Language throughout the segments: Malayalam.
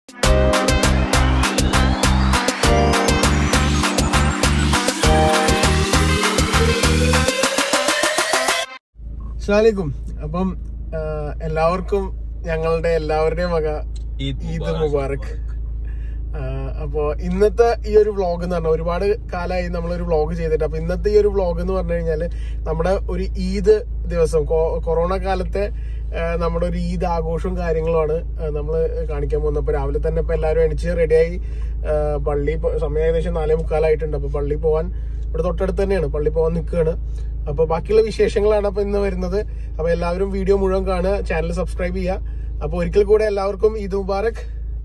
അസ്സലാമലൈക്കും അപ്പം ആ, എല്ലാവർക്കും ഞങ്ങളുടെ എല്ലാവരുടെയും വക ഈദ് മുബാറക് ആ, അപ്പോ ഇന്നത്തെ ഈ ഒരു വ്ളോഗ് എന്ന് പറഞ്ഞാൽ ഒരുപാട് കാലമായി നമ്മളൊരു വ്ളോഗ് ചെയ്തിട്ട് അപ്പൊ ഇന്നത്തെ ഈ ഒരു വ്ളോഗ് എന്ന് പറഞ്ഞു കഴിഞ്ഞാല് നമ്മുടെ ഒരു ഈദ് ദിവസം കൊ- കൊറോണ കാലത്തെ ആ, നമ്മുടെ ഒരു ഈദ് ആഘോഷവും കാര്യങ്ങളുമാണ് നമ്മൾ കാണിക്കാൻ പോകുന്നത് അപ്പൊ രാവിലെ തന്നെ ഇപ്പൊ എല്ലാവരും എണിച്ച് റെഡിയായി ആ, പള്ളി പോ- സമയം ഏകദേശം നാലേ മുക്കാലായിട്ടുണ്ട് അപ്പൊ പള്ളി പോവാൻ ഇവിടെ തൊട്ടടുത്ത് തന്നെയാണ് പള്ളി പോകാൻ നിൽക്കുകയാണ് അപ്പൊ ബാക്കിയുള്ള വിശേഷങ്ങളാണ് അപ്പൊ ഇന്ന് വരുന്നത് അപ്പൊ എല്ലാവരും വീഡിയോ മുഴുവൻ കാണുക ചാനൽ സബ്സ്ക്രൈബ് ചെയ്യുക അപ്പൊ ഒരിക്കൽ കൂടെ എല്ലാവർക്കും ഈദ് മുബാറക്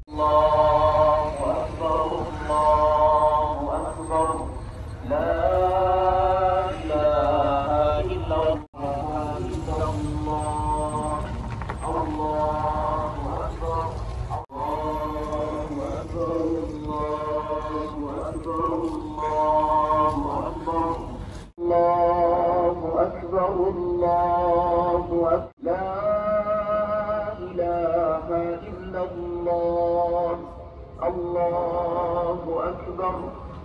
الله أكبر الله أكبر لا إله إلا الله الله أكبر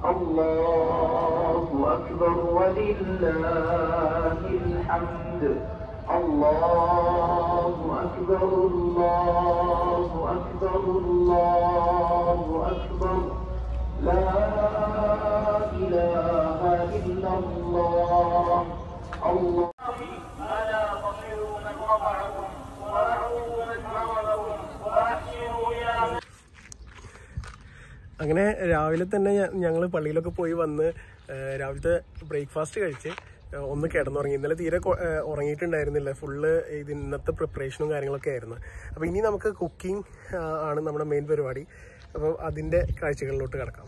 الله أكبر ولله الحمد الله أكبر الله أكبر الله أكبر لا إله إلا الله الله ألا تصلوا من رفعكم ورعوا من حولكم وأحسنوا إلى അങ്ങനെ രാവിലെ തന്നെ ഞങ്ങൾ പള്ളിയിലൊക്കെ പോയി വന്ന് ആ, രാവിലത്തെ ബ്രേക്ക്ഫാസ്റ്റ് കഴിച്ച് ആ, ഒന്ന് കിടന്നുറങ്ങി ഇന്നലെ തീരെ കൊ- ആ, ഉറങ്ങിയിട്ടുണ്ടായിരുന്നില്ല ഫുള്ള് ഇത് ഇന്നത്തെ പ്രിപ്പറേഷനും കാര്യങ്ങളൊക്കെ ആയിരുന്നു അപ്പോൾ ഇനി നമുക്ക് കുക്കിംഗ് ആണ് നമ്മുടെ മെയിൻ പരിപാടി അപ്പോൾ അതിൻ്റെ കാഴ്ചകളിലോട്ട് കിടക്കാം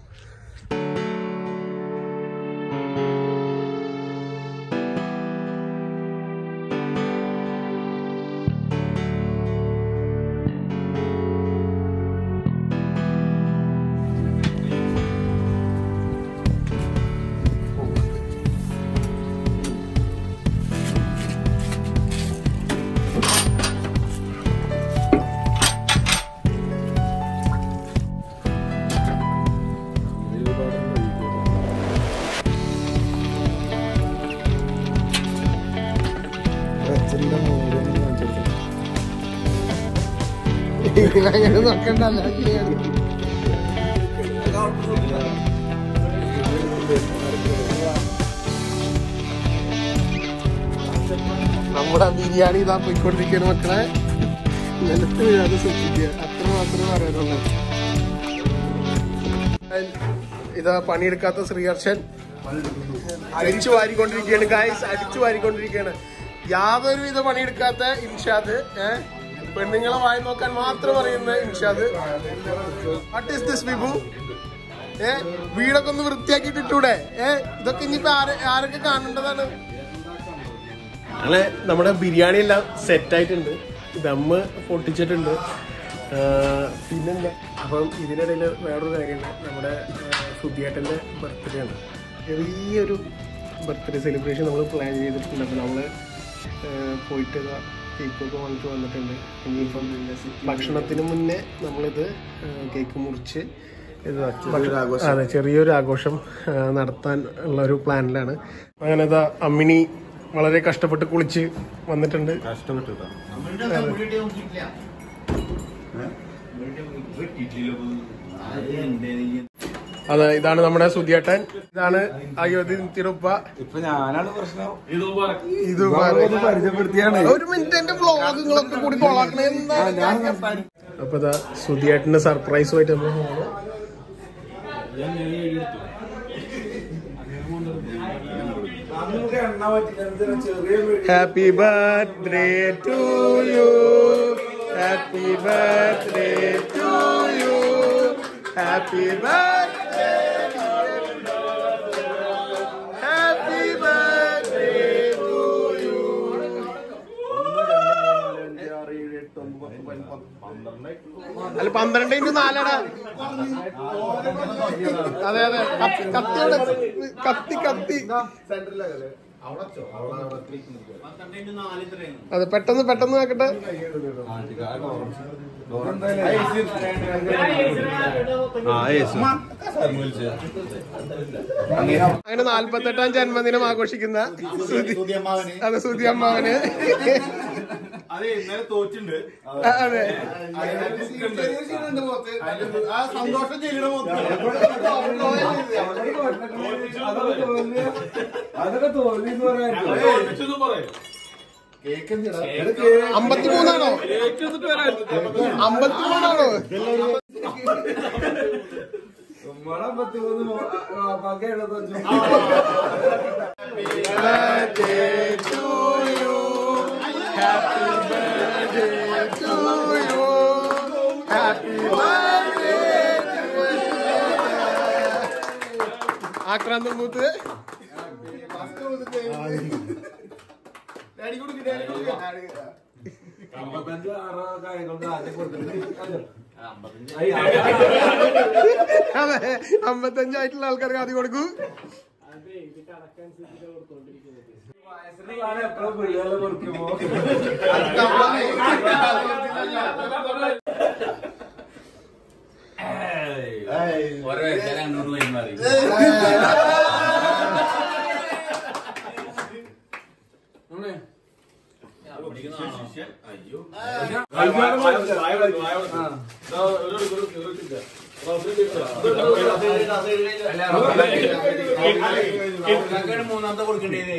അങ്ങനെ നോക്കണ്ടല്ലോ നമ്മുടെ ബിരിയാണി ഇതാ പോയിക്കൊണ്ടിരിക്കുന്ന മക്കളെ നിലത്ത് വീഴാതെ സൂക്ഷിക്കുക അത്ര മാത്രമേ പറയാനുള്ളൂ ഇതാ പണിയെടുക്കാത്ത ശ്രീഹർഷൻ അടിച്ചു വാരിക്കൊണ്ടിരിക്കുകയാണ് ഗായ്സ് അടിച്ചു വാരിക്കൊണ്ടിരിക്കുകയാണ് യാതൊരു വിധ പണിയെടുക്കാത്ത ഇൻഷാദ് ഏഹ് പെണ്ണുങ്ങളെ വായി നോക്കാൻ മാത്രം അറിയുന്ന Inshad what is this Vibhu ഏ വീടൊക്കെ ഒന്ന് വൃത്തിയാക്കിയിട്ട് ഇട്ടൂടെ ഏ ഇതൊക്കെ ഇനിയിപ്പോ ആരെ ആരൊക്കെ കാണേണ്ടതാണ് ഞങ്ങളെ നമ്മുടെ ബിരിയാണി എല്ലാം സെറ്റ് ആയിട്ടുണ്ട് ദമ്മ് പൊട്ടിച്ചിട്ടുണ്ട് ആ, പിന്നെന്താ അപ്പം ഇതിനിടയിൽ വേറൊരു കാര്യമുണ്ട് നമ്മുടെ സുധിയേട്ടൻ്റെ ബർത്ത്ഡേ ആണ് ചെറിയൊരു ബർത്ത്ഡേ സെലിബ്രേഷൻ നമ്മൾ പ്ലാൻ ചെയ്തിട്ടുണ്ട് അപ്പോൾ നമ്മൾ പോയിട്ട് കേക്കൊക്കെ വാങ്ങിച്ച് വന്നിട്ടുണ്ട് ഇനിയിപ്പം ഭക്ഷണത്തിന് മുന്നേ നമ്മളിത് കേക്ക് മുറിച്ച് ഇത് അതെ ചെറിയൊരു ആഘോഷം ആ, നടത്താൻ ഉള്ള ഒരു പ്ലാനിലാണ് അങ്ങനെ ഇതാ അമ്മിണി വളരെ കഷ്ടപ്പെട്ട് കുളിച്ച് വന്നിട്ടുണ്ട് അതെ ഇതാണ് നമ്മുടെ സുധിയേട്ടൻ ഇതാണ് അയോധ്യ തിരുപ്പ ഇപ്പൊ ഞാനാണ് പ്രശ്നം ഇത് പരിചയപ്പെടുത്തിയാണ് ഒരു മിനിറ്റ് എന്റെ വ്ളോഗുകളൊക്കെ കൂടി കൊളാക്കണേ അപ്പൊ ഇതാ സുധിയേട്ടന്റെ സർപ്രൈസുമായിട്ട് നമ്മൾ പോകണം happy birthday to you happy birthday to you happy birthday happy birthday to you അല്ല പന്ത്രണ്ട് ഇൻറ്റു നാലടാ അതെ അതെ കത്തി- കത്തി എവിടെ? കത്തി കത്തി അതെ പെട്ടെന്ന് പെട്ടെന്ന് ആക്കട്ടെ അങ്ങനെ നാല്പത്തെട്ടാം ജന്മദിനം ആഘോഷിക്കുന്ന സുധി- അതെ സുധി അമ്മാവന് അതെ ഇന്നലെ തോറ്റുണ്ട് അതെ ആ സന്തോഷം ചെയ്യണ അതൊക്കെ തോൽവി എന്ന് പറയാൻ അമ്പത്തിമൂന്നാണോ അമ്പത്തിമൂന്നാണോ നമ്മളെ പത്തിമൂന്ന് പകയുള്ള birthday to you. Happy birthday to you. Happy birthday to you. ആക്രാന്തം കൂത്ത് അമ്പത്തഞ്ച് ആറോ കാര്യങ്ങൾക്ക് ആദ്യം കൊടുത്തിട്ടുണ്ട് അതെ അമ്പത്തഞ്ചായിട്ടുള്ള ആൾക്കാർക്ക് ആദ്യം കൊടുക്കൂ വയസ്സിലാണ് എപ്പോഴും പിള്ളേരെ കൊടുക്കുമ്പോ ഓരോ എല്ലാരും അങ്ങോട്ട് കൈമാറി അയ്യോ മൂന്നാമത്തെ കൊടുക്കണ്ടേ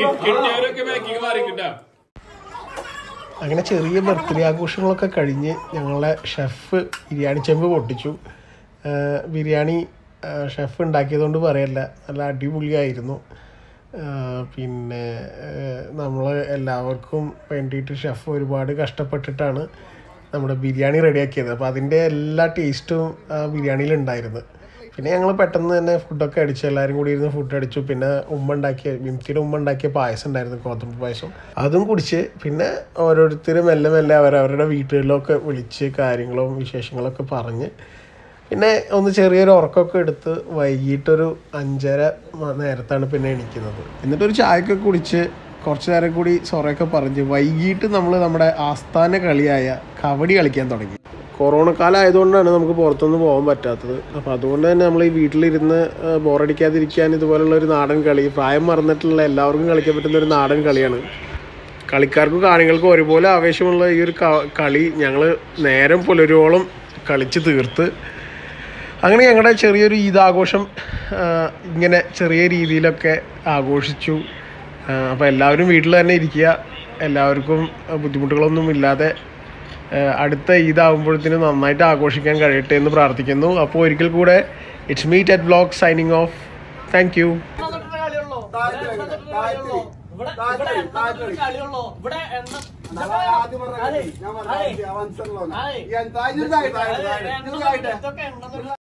അങ്ങനെ ചെറിയ ബർത്ത്ഡേ ആഘോഷങ്ങളൊക്കെ കഴിഞ്ഞ് ഞങ്ങളുടെ ഷെഫ് ബിരിയാണി ചെമ്പ് പൊട്ടിച്ചു ആ, ബിരിയാണി ആ, ഷെഫ് ഉണ്ടാക്കിയതുകൊണ്ട് പറയല്ല നല്ല അടിപൊളിയായിരുന്നു ആ, പിന്നെ നമ്മൾ എല്ലാവർക്കും വേണ്ടിയിട്ട് ഷെഫ് ഒരുപാട് കഷ്ടപ്പെട്ടിട്ടാണ് നമ്മുടെ ബിരിയാണി റെഡിയാക്കിയത് അപ്പോൾ അതിൻ്റെ എല്ലാ ടേസ്റ്റും ആ ബിരിയാണിയിൽ ഉണ്ടായിരുന്നു പിന്നെ ഞങ്ങൾ പെട്ടെന്ന് തന്നെ ഫുഡൊക്കെ അടിച്ചു എല്ലാവരും കൂടി ഇരുന്ന് ഫുഡ് അടിച്ചു പിന്നെ ഉമ്മ ഉണ്ടാക്കിയ വിംതിയുടെ ഉമ്മ ഉണ്ടാക്കിയ പായസം ഉണ്ടായിരുന്നു ഗോതമ്പ് പായസം അതും കുടിച്ച് പിന്നെ ഓരോരുത്തരും മെല്ലെ മെല്ലെ അവരവരുടെ വീട്ടുകളിലൊക്കെ വിളിച്ച് കാര്യങ്ങളും വിശേഷങ്ങളൊക്കെ പറഞ്ഞ് പിന്നെ ഒന്ന് ചെറിയൊരു ഉറക്കമൊക്കെ എടുത്ത് വൈകിട്ടൊരു അഞ്ചര മ- നേരത്താണ് പിന്നെ എണീക്കുന്നത് എന്നിട്ടൊരു ചായയൊക്കെ കുടിച്ച് കുറച്ച് നേരം കൂടി സൊറയൊക്കെ പറഞ്ഞ് വൈകിട്ട് നമ്മൾ നമ്മുടെ ആസ്ഥാന കളിയായ കബഡി കളിക്കാൻ തുടങ്ങി കൊറോണ കാലം ആയതുകൊണ്ടാണ് നമുക്ക് പുറത്തൊന്നും പോകാൻ പറ്റാത്തത് അപ്പോൾ അതുകൊണ്ട് തന്നെ നമ്മൾ ഈ വീട്ടിലിരുന്ന് ആ, ബോറടിക്കാതിരിക്കാൻ ഇതുപോലുള്ള ഒരു നാടൻ കളി പ്രായം മറന്നിട്ടുള്ള എല്ലാവർക്കും കളിക്കാൻ പറ്റുന്ന ഒരു നാടൻ കളിയാണ് കളിക്കാർക്കും കാണികൾക്കും ഒരുപോലെ ആവേശമുള്ള ഈ ഒരു ക- കളി ഞങ്ങൾ നേരം പുലരോളം കളിച്ച് തീർത്ത് അങ്ങനെ ഞങ്ങളുടെ ചെറിയൊരു ഈദാഘോഷം ആ, ഇങ്ങനെ ചെറിയ രീതിയിലൊക്കെ ആഘോഷിച്ചു അപ്പോൾ എല്ലാവരും വീട്ടിൽ തന്നെ ഇരിക്കുക എല്ലാവർക്കും ബുദ്ധിമുട്ടുകളൊന്നും ഇല്ലാതെ ആ, അടുത്ത ഈദാകുമ്പോഴത്തേനും നന്നായിട്ട് ആഘോഷിക്കാൻ കഴിയട്ടെ എന്ന് പ്രാർത്ഥിക്കുന്നു അപ്പോൾ ഒരിക്കൽ കൂടെ it's meet at blog signing off thank you ഇവിടെ